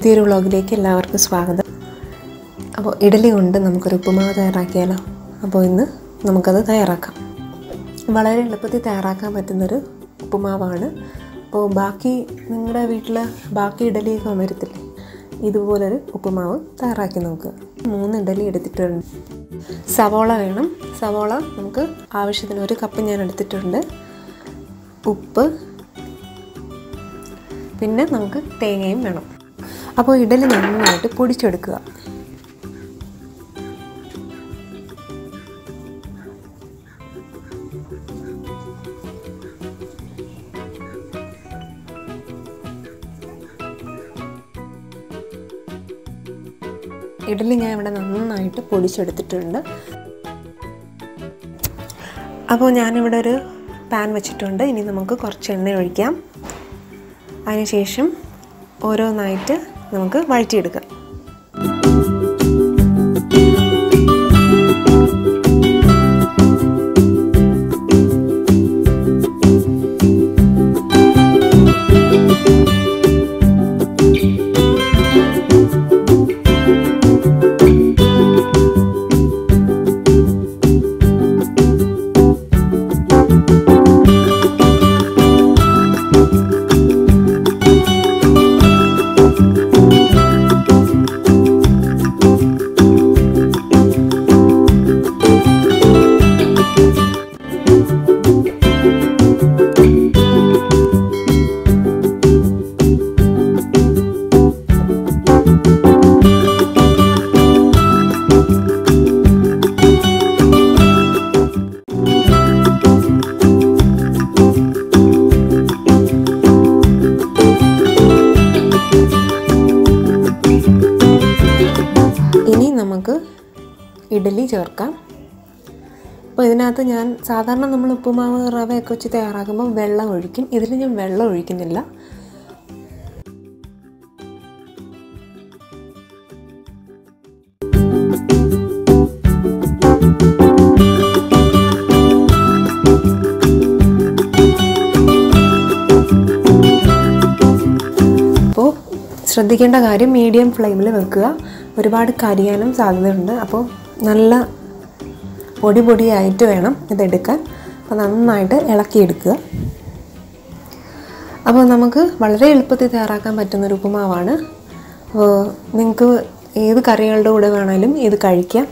പുതിയൊരു വ്ളോഗിലേക്ക് എല്ലാവർക്കും സ്വാഗതം അപ്പോൾ ഇഡലി കൊണ്ട് നമുക്കൊരു ഉപ്പുമാവ് തയ്യാറാക്കിയാലോ അപ്പോൾ ഇന്ന് നമുക്കത് തയ്യാറാക്കാം വളരെ എളുപ്പത്തിൽ തയ്യാറാക്കാൻ പറ്റുന്നൊരു ഉപ്പുമാവാണ് അപ്പോൾ ബാക്കി നിങ്ങളുടെ വീട്ടിൽ ബാക്കി ഇഡലിയൊക്കെ വരത്തില്ലേ ഇതുപോലൊരു ഉപ്പുമാവ് തയ്യാറാക്കി നോക്കുക മൂന്ന് ഇഡലി എടുത്തിട്ടുണ്ട് സവോള വേണം സവോള നമുക്ക് ആവശ്യത്തിന് ഒരു കപ്പ് ഞാൻ എടുത്തിട്ടുണ്ട് ഉപ്പ് പിന്നെ നമുക്ക് തേങ്ങയും വേണം അപ്പോൾ ഇഡലി നന്നായിട്ട് പൊടിച്ചെടുക്കുക ഇഡലി ഞാൻ ഇവിടെ നന്നായിട്ട് പൊടിച്ചെടുത്തിട്ടുണ്ട് അപ്പോൾ ഞാനിവിടെ ഒരു പാൻ വെച്ചിട്ടുണ്ട് ഇനി നമുക്ക് കുറച്ച് എണ്ണ ഒഴിക്കാം അതിനുശേഷം ഓരോന്നായിട്ട് നമുക്ക് വഴറ്റിയെടുക്കാം ഇനി നമുക്ക് ഇഡലി ചേർക്കാം അപ്പോൾ ഇതിനകത്ത് ഞാൻ സാധാരണ നമ്മൾ ഉപ്പുമാവ് റവയൊക്കെ വെച്ച് തയ്യാറാക്കുമ്പോൾ വെള്ളം ഒഴിക്കും ഇതിൽ ഞാൻ വെള്ളം ഒഴിക്കുന്നില്ല അപ്പോൾ ശ്രദ്ധിക്കേണ്ട കാര്യം മീഡിയം ഫ്ലെയിമിൽ വെക്കുക ഒരുപാട് കരിയാനും സാധ്യതയുണ്ട് അപ്പോൾ നല്ല പൊടി പൊടിയായിട്ട് വേണം ഇതെടുക്കാൻ അപ്പോൾ നന്നായിട്ട് ഇളക്കിയെടുക്കുക അപ്പോൾ നമുക്ക് വളരെ എളുപ്പത്തിൽ തയ്യാറാക്കാൻ പറ്റുന്നൊരു ഉപ്പുമാവാണ് അപ്പോൾ നിങ്ങൾക്ക് ഏത് കറികളുടെ കൂടെ വേണമെങ്കിലും ഇത് കഴിക്കാം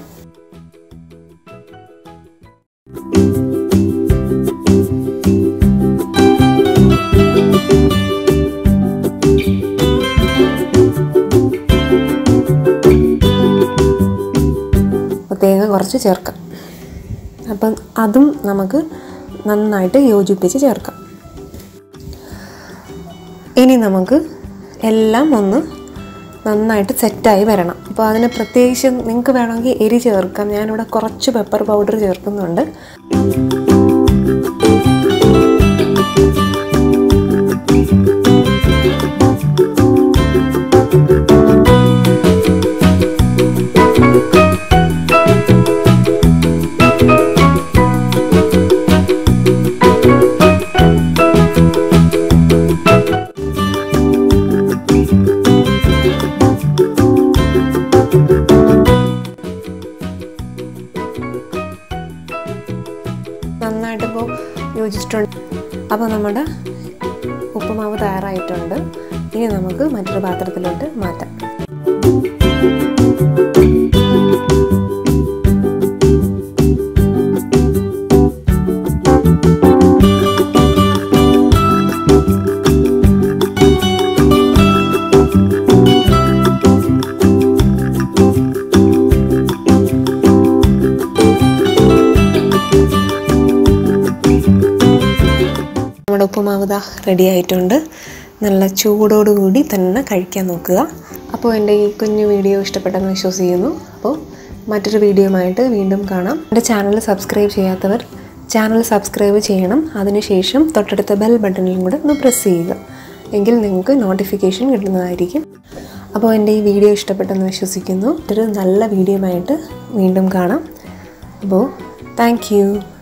അപ്പോൾ തേങ്ങ കുറച്ച് ചേർക്കാം അപ്പം അതും നമുക്ക് നന്നായിട്ട് യോജിപ്പിച്ച് ചേർക്കാം ഇനി നമുക്ക് എല്ലാം ഒന്ന് നന്നായിട്ട് സെറ്റായി വരണം അപ്പോൾ അതിന് പ്രത്യേകിച്ച് നിങ്ങൾക്ക് വേണമെങ്കിൽ എരി ചേർക്കാം ഞാനിവിടെ കുറച്ച് പെപ്പർ പൗഡർ ചേർക്കുന്നുണ്ട് നന്നായിട്ട് ഇപ്പോൾ യോജിച്ചിട്ടുണ്ട് അപ്പോൾ നമ്മുടെ ഉപ്പുമാവ് തയ്യാറായിട്ടുണ്ട് ഇനി നമുക്ക് മറ്റൊരു പാത്രത്തിലോട്ട് മാറ്റാം നമ്മുടെ ഉപ്പുമാവ് ദാ റെഡി ആയിട്ടുണ്ട് നല്ല ചൂടോടുകൂടി തന്നെ കഴിക്കാൻ നോക്കുക അപ്പോൾ എൻ്റെ ഈ കുഞ്ഞു വീഡിയോ ഇഷ്ടപ്പെട്ടെന്ന് വിശ്വസിക്കുന്നു അപ്പോൾ മറ്റൊരു വീഡിയോയുമായിട്ട് വീണ്ടും കാണാം എൻ്റെ ചാനൽ സബ്സ്ക്രൈബ് ചെയ്യാത്തവർ ചാനൽ സബ്സ്ക്രൈബ് ചെയ്യണം അതിനുശേഷം തൊട്ടടുത്ത ബെൽ ബട്ടണിലും കൂടെ ഒന്ന് പ്രസ് ചെയ്യുക എങ്കിൽ നിങ്ങൾക്ക് നോട്ടിഫിക്കേഷൻ കിട്ടുന്നതായിരിക്കും അപ്പോൾ എൻ്റെ ഈ വീഡിയോ ഇഷ്ടപ്പെട്ടെന്ന് വിശ്വസിക്കുന്നു ഒരു നല്ല വീഡിയോയുമായിട്ട് വീണ്ടും കാണാം അപ്പോൾ താങ്ക്